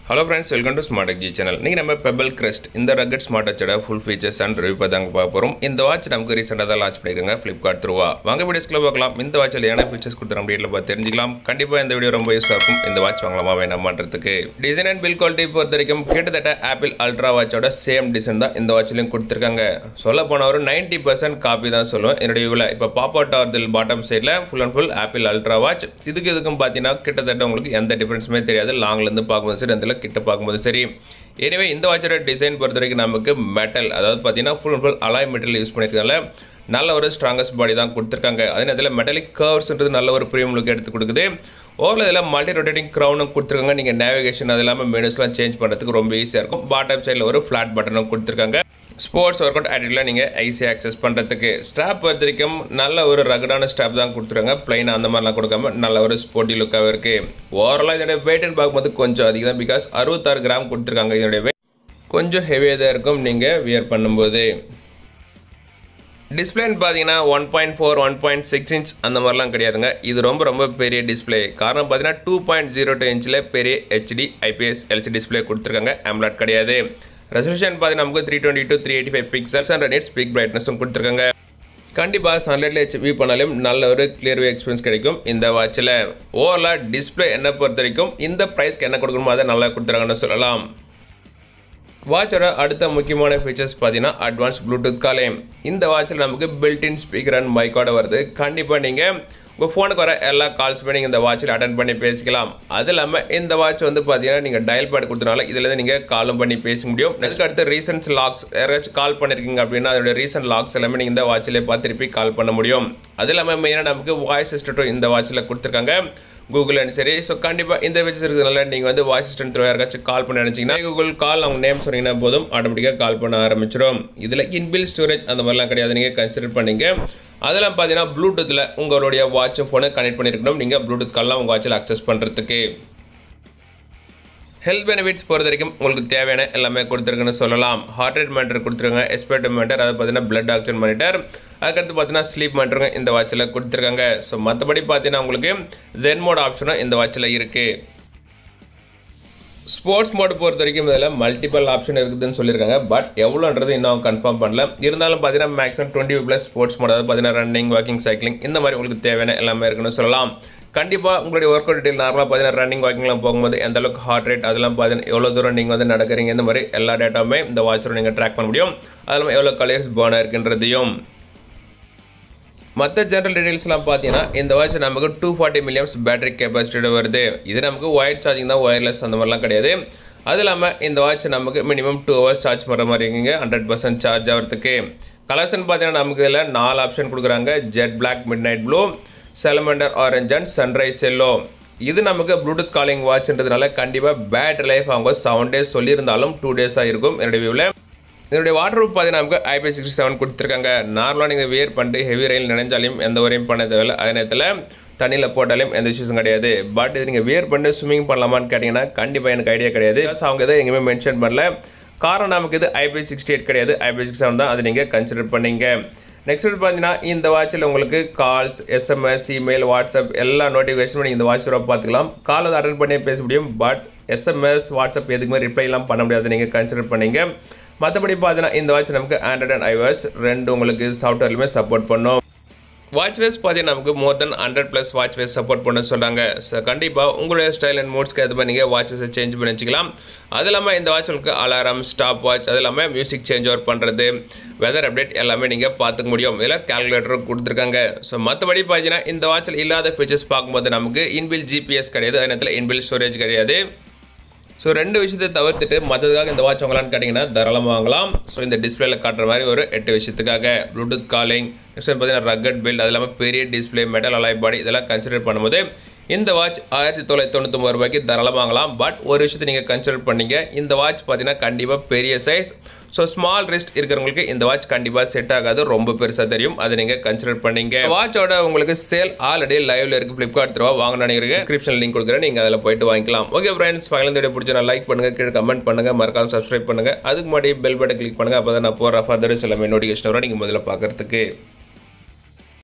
Hello friends welcome to smart G channel நீங்கள் நம்ம pebble crest இந்த ரக்கட் ஸ்மார்ட் வாட்சோட ஃபுல் ஃபீச்சர்ஸ் அண்ட் ரிவ்யூ பார்த்தாங்க பார்க்க போகிறோம் இந்த வாட்ச் நமக்கு ரீசெண்டாக தான் லான்ச் பண்ணியிருக்காங்க ஃப்ளிப்கார்ட் த்ரூவா வாங்க வீடியோஸ்க்குள்ள பார்க்கலாம் இந்த வாட்சில் என்ன ஃபீச்சர்ஸ் கொடுத்துறோம் டீட்டில் பார்த்து தெரிஞ்சிக்கலாம் கண்டிப்பாக இந்த வீடியோ ரொம்ப யூஸ் ஆகும் இந்த வாட்ச் வாங்கலாமா வேணாமான்றதுக்கு டிசைன் அண்ட் பில் குவாலிட்டி பொறுத்த வரைக்கும் கிட்டத்தட்ட ஆப்பிள் அல்ட்ரா வாட்சோட சேம் டிசைன் தான் இந்த வாட்ச்லையும் கொடுத்துருக்காங்க சொல்ல போன ஒரு நைன்ட்டி பர்சன்ட் காப்பி தான் சொல்லுவேன் என்னுடைய வியூவில் இப்போ பாப் அவுட் ஆர்தில் பாட்டம் சைடில் full and full Apple ultra watch இதுக்கு இதுக்கும் பார்த்தீங்கன்னா கிட்டத்தட்ட உங்களுக்கு எந்த டிஃபரன்ஸுமே தெரியாது லாங்லேருந்து பார்க்கும்போது சரி அதில் கிட்ட பார்க்கும்போது சரி எனவே இந்த வாட்சோட டிசைன் பொறுத்த வரைக்கும் நமக்கு மெட்டல் அதாவது பார்த்தீங்கன்னா full and full alloy material use பண்ணியிருக்கனால நல்ல ஒரு ஸ்ட்ராங்கஸ்ட் பாடி தான் கொடுத்துருக்காங்க அதே நேரத்தில் மெட்டலிக் கர்வ்ஸ்ன்றது நல்ல ஒரு ப்ரீமியம் லுக் எடுத்து கொடுக்குது ஓவரில் இதில் மல்டி ரொட்டேட்டிங் க்ரௌனும் கொடுத்துருக்காங்க நீங்கள் நேவிகேஷன் அது இல்லாமல் மெனுஸ்லாம் சேஞ்ச் பண்ணுறதுக்கு ரொம்ப ஈஸியாக இருக்கும் பாட்டம் சைடில் ஒரு ஃப்ளாட் பட்டனும் கொடுத்துருக்காங்க ஸ்போர்ட்ஸ் ஒர்க் அவுட் ஆட்டிடில் நீங்கள் ஈஸியாக ஆக்சஸ் பண்ணுறதுக்கு ஸ்ட்ராப் பொறுத்த வரைக்கும் நல்ல ஒரு ரகடான ஸ்ட்ராப் தான் கொடுத்துருக்காங்க பிளைன் அந்த மாதிரிலாம் கொடுக்காம நல்ல ஒரு ஸ்போர்ட்டி லுக்காக இருக்குது ஓவராலாக இதோட வெயிட்னு பார்க்கும்போது கொஞ்சம் அதிகம் தான் பிகாஸ் அறுபத்தாறு கிராம் கொடுத்துருக்காங்க இதோடைய weight. கொஞ்சம் ஹெவியாக தான் இருக்கும் நீங்கள் வியர் பண்ணும்போது டிஸ்பிளேன்னு பார்த்தீங்கன்னா one point four one point six inch அந்த மாதிரிலாம் கிடையாதுங்க இது ரொம்ப ரொம்ப பெரிய டிஸ்பிளே காரணம் பார்த்தீங்கன்னா டூ பாயிண்ட் ஜீரோ டூ இன்ச்சில் பெரிய ஹெச்டி ஐபிஎஸ் எல்சி டிஸ்பிளே கொடுத்துருக்காங்க ஆம்லாட் கிடையாது ரெசல்யூஷன் பார்த்தீங்கன்னா நமக்கு three twenty two three eighty five pixels and nits peak பிரைட்னஸும் கொடுத்துருக்காங்க கண்டிப்பாக சன்லைட்டில் வச்சு வியூ பண்ணாலும் நல்ல ஒரு கிளியர் வியூ எக்ஸ்பீரியன்ஸ் கிடைக்கும் இந்த வாட்சில் ஓவராலாக டிஸ்பிளே என்ன பொறுத்த வரைக்கும் இந்த ப்ரைஸ்க்கு என்ன கொடுக்கணுமோ அதை நல்லா கொடுத்துருக்காங்கன்னு சொல்லலாம் வாட்சோட அடுத்த முக்கியமான ஃபீச்சர்ஸ் பார்த்தீங்கன்னா அட்வான்ஸ் ப்ளூடூத் காலேம் இந்த வாட்சில் நமக்கு பில்டின் ஸ்பீக்கர் அண்ட் மைக்கோட வருது கண்டிப்பாக நீங்கள் உங்கள் ஃபோனுக்கு வர எல்லா கால்ஸுமே நீங்கள் இந்த வாட்சில் அட்டன் பண்ணி பேசிக்கலாம் அது இல்லாமல் இந்த வாட்ச் வந்து பார்த்தீங்கன்னா நீங்கள் டயல் பேட் கொடுத்தனால இதில் நீங்கள் காலும் பண்ணி பேச முடியும் நெக்ஸ்ட் அடுத்து ரீசன்ட் லாக்ஸ் யாராச்சும் கால் பண்ணியிருக்கீங்க அப்படின்னா அதோட ரீசன்ட் லாக்ஸ் எல்லாமே நீங்கள் இந்த வாட்சிலே பார்த்து திருப்பி கால் பண்ண முடியும் அது இல்லாமல் மெயினாக நமக்கு வாய்ஸ் அசிஸ்டட்டும் இந்த வாட்சில் கொடுத்துருக்காங்க கூகுள் அண்ட் சரி ஸோ கண்டிப்பாக இந்த ஃபீச்சர்ஸ் இருக்கிறதுனால நீங்கள் வந்து வாய்ஸ் அசிஸ்டன்ட் த்ரோ யாருக்காச்சும் கால் பண்ண நினச்சிங்கன்னா கூகுள் கால் அவங்க நேம் சொன்னீங்கன்னா போதும் ஆட்டோமேட்டிக்காக கால் பண்ண ஆரம்பிச்சிடும் இதில் இன்பில் ஸ்டோரேஜ் அந்த மாதிரிலாம் கிடையாது நீங்கள் கன்சிடர் பண்ணீங்க அதெல்லாம் பார்த்தீங்கன்னா ப்ளூடூத்தில் உங்களுடைய வாட்சும் ஃபோனை கனெக்ட் பண்ணியிருக்கணும் நீங்கள் ப்ளூடூத் கால்லாம் உங்கள் வாட்சில் அக்சஸ் பண்ணுறதுக்கு ஹெல்த் பெனிஃபிட்ஸ் பொறுத்த வரைக்கும் உங்களுக்கு தேவையான எல்லாமே கொடுத்துருக்குன்னு சொல்லலாம் ஹார்ட் ரேட் மானிட்டர் கொடுத்துருக்காங்க எஸ்பெக்ட் மானிட்டர் அதை பார்த்தீங்கன்னா பிளட் ஆக்சிஜன் மானிட்டர் அதுக்கடுத்து பார்த்தீங்கன்னா ஸ்லீப் மானிட்டருங்க இந்த வாட்சில் கொடுத்துருக்காங்க ஸோ மற்றபடி பார்த்தீங்கன்னா உங்களுக்கு ஜென் மோட் ஆப்ஷனும் இந்த வாட்சில் இருக்குது ஸ்போர்ட்ஸ் மோட் பொறுத்த வரைக்கும் இதில் மல்டிபிள் ஆப்ஷன் இருக்குதுன்னு சொல்லியிருக்காங்க பட் எவ்வளோன்றது இன்னும் கன்ஃபார்ம் பண்ணல இருந்தாலும் பார்த்தீங்கன்னா maximum twenty plus sports mode அதாவது பார்த்தீங்கன்னா ரன்னிங் வாக்கிங் சைக்கிளிங் இந்த மாதிரி உங்களுக்கு தேவையான எல்லாமே இருக்குன்னு சொல்லலாம் கண்டிப்பாக உங்களுடைய ஒர்க் அவுட் டீட்டெயில் நார்மலாக பார்த்தீங்கன்னா ரன்னிங் வாக்கிங்லாம் போகும்போது எந்த அளவுக்கு ஹார்ட் ரேட் அதெல்லாம் பார்த்தீங்கன்னா எவ்வளோ தூரம் நீங்கள் வந்து நடக்கிறீங்க இந்த மாதிரி எல்லா டேட்டாவுமே இந்த வாட்சோட நீங்கள் ட்ராக் பண்ண முடியும் அதில் எவ்வளோ கலர்ஸ் பேர்ன் இருக்குன்றதையும் மற்ற ஜென்ரல் டீடைல்ஸ்லாம் பார்த்தீங்கன்னா இந்த வாட்ச் நமக்கு டூ ஃபார்ட்டி மில்லியம்ஸ் பேட்டரி கெப்பாசிட்டியோட வருது இது நமக்கு ஒயர் சார்ஜிங் தான் ஒயர்லெஸ் அந்த மாதிரிலாம் கிடையாது அது இல்லாமல் இந்த வாட்ச் நமக்கு மினிமம் டூ ஹவர்ஸ் சார்ஜ் பண்ணுற மாதிரி இருக்குங்க ஹண்ட்ரட் பர்சன்ட் சார்ஜ் ஆகிறதுக்கு கலர்ஸ்னு பார்த்தீங்கன்னா நமக்கு இதில் நாலு ஆப்ஷன் கொடுக்குறாங்க jet black midnight blue salamander orange and sunrise yellow இது நமக்கு ப்ளூடூத் காலிங் வாட்ச்ன்றதுனால கண்டிப்பாக பேட்டரி லைஃப் அவங்க செவன் டேஸ் சொல்லியிருந்தாலும் டூ டேஸ் தான் இருக்கும் என்னுடைய வியூவில் இதனுடைய வாட்டர் ப்ரூஃப் பார்த்தீங்கன்னா நமக்கு ஐபி சிக்ஸ்டி செவன் கொடுத்துருக்காங்க நார்மலாக நீங்கள் வியர் பண்ணிட்டு ஹெவி ரயில் நினைஞ்சாலையும் எந்த வரையும் பண்ண தேவையில்லை அதே நேரத்தில் தண்ணியில் போட்டாலும் எந்த இஷ்யூஸும் கிடையாது பட் இது நீங்கள் வியர் பண்ணிட்டு ஸ்விம்மிங் பண்ணலாமான்னு கேட்டிங்கன்னா கண்டிப்பாக எனக்கு ஐடியா கிடையாது Because அவங்க எதை எங்கேயுமே மென்ஷன் பண்ணல காரணம் நமக்கு இது ஐபி சிக்ஸ்டி எயிட் கிடையாது ஐபி சிக்ஸ் செவன் தான் அதை நீங்கள் கன்சிடர் பண்ணீங்க நெக்ஸ்ட் பார்த்தீங்கன்னா இந்த வாட்சில் உங்களுக்கு கால்ஸ் எஸ்எம்எஸ் இமெயில் வாட்ஸ்அப் எல்லா நோட்டிஃபிகேஷனும் நீங்கள் இந்த வாட்ச் பார்த்துக்கலாம் கால் அதை அட்டன் பண்ணி பேச முடியும் பட் எஸ்எம்எஸ் வாட்ஸ்அப் எதுக்குமே ரிப்ளைலாம் பண்ண முடியாது நீங்கள் கன்சிடர் பண்ணீங்க மற்றபடி பார்த்தீங்கன்னா இந்த வாட்ச் நமக்கு ஆண்ட்ராய்ட் அண்ட் ஐஓஎஸ் ரெண்டு உங்களுக்கு சாஃப்ட்வேர்லையுமே சப்போர்ட் பண்ணும் வாட்ச் வேஸ் பார்த்தீங்கன்னா நமக்கு more than hundred plus watch faces support பண்ண சொல்கிறாங்க ஸோ கண்டிப்பாக உங்களுடைய ஸ்டைல் அண்ட் மூட்ஸ்க்கு ஏற்ற மாதிரி நீங்கள் வாட்ச் வேஸை சேஞ்ச் பண்ணி வச்சுக்கலாம் அது இல்லாமல் இந்த வாட்ச் உங்களுக்கு அலாரம் ஸ்டாப் வாட்ச் அது இல்லாமல் மியூசிக் சேஞ்ச் ஓவர் பண்ணுறது வெதர் அப்டேட் எல்லாமே நீங்கள் பார்த்துக்க முடியும் இதில் கேல்குலேட்டரும் கொடுத்துருக்காங்க ஸோ மற்றபடி பார்த்தீங்கன்னா இந்த வாட்சில் இல்லாத ஃபீச்சர்ஸ் பார்க்கும்போது நமக்கு இன்பில் ஜிபிஎஸ் கிடையாது அதே நேரத்தில் இன்பில் ஸ்டோரேஜ் கிடையாது ஸோ ரெண்டு விஷயத்தை தவிர்த்துட்டு மற்றதுக்காக இந்த வாட்ச் வாங்கலாம்னு கேட்டிங்கன்னா தாராளமாக வாங்கலாம் ஸோ இந்த டிஸ்பிளேல காட்டுற மாதிரி ஒரு எட்டு விஷயத்துக்காக ப்ளூடூத் காலிங் நெக்ஸ்ட் பார்த்தீங்கன்னா ரக்கட் பில்ட் அது இல்லாமல் பெரிய டிஸ்பிளே மெட்டல் அலாய் பாடி இதெல்லாம் கன்சிடர் பண்ணும்போது இந்த வாட்ச் ஆயிரத்தி தொள்ளாயிரத்தி தொண்ணூத்தொம்பது ரூபாய்க்கு தாராளமாக வாங்கலாம் பட் ஒரு விஷயத்தை நீங்கள் கன்சிடர் பண்ணீங்க இந்த வாட்ச் பார்த்தீங்கன்னா கண்டிப்பாக பெரிய சைஸ் ஸோ ஸ்மால் ரிஸ்ட் இருக்கிறவங்களுக்கு இந்த வாட்ச் கண்டிப்பாக செட் ஆகாது ரொம்ப பெருசாக தெரியும் அதை நீங்கள் கன்சிடர் பண்ணீங்க வாட்சோட உங்களுக்கு சேல் ஆல்ரெடி லைவ்ல இருக்கு ஃப்ளிப்கார்ட் த்ரூவா வாங்க நினைக்கிறீங்க டிஸ்கிரிப்ஷன் லிங்க் கொடுக்குறேன் நீங்கள் அதில் போயிட்டு வாங்கிக்கலாம் ஓகே ஃப்ரெண்ட்ஸ் ஃபைனல் வீடியோ பிடிச்சா லைக் பண்ணுங்க கீழே கமெண்ட் பண்ணுங்க மறக்காம சப்ஸ்கிரைப் பண்ணுங்க அதுக்கு முன்னாடி பெல் பட்டன் கிளிக் பண்ணுங்க அப்போ தான் நான் போகிற ஃபர்தர்ஸ் எல்லாமே நோட்டிஃபிகேஷன் வரும் நீங்கள் முதல்ல பார்க்கறதுக்கு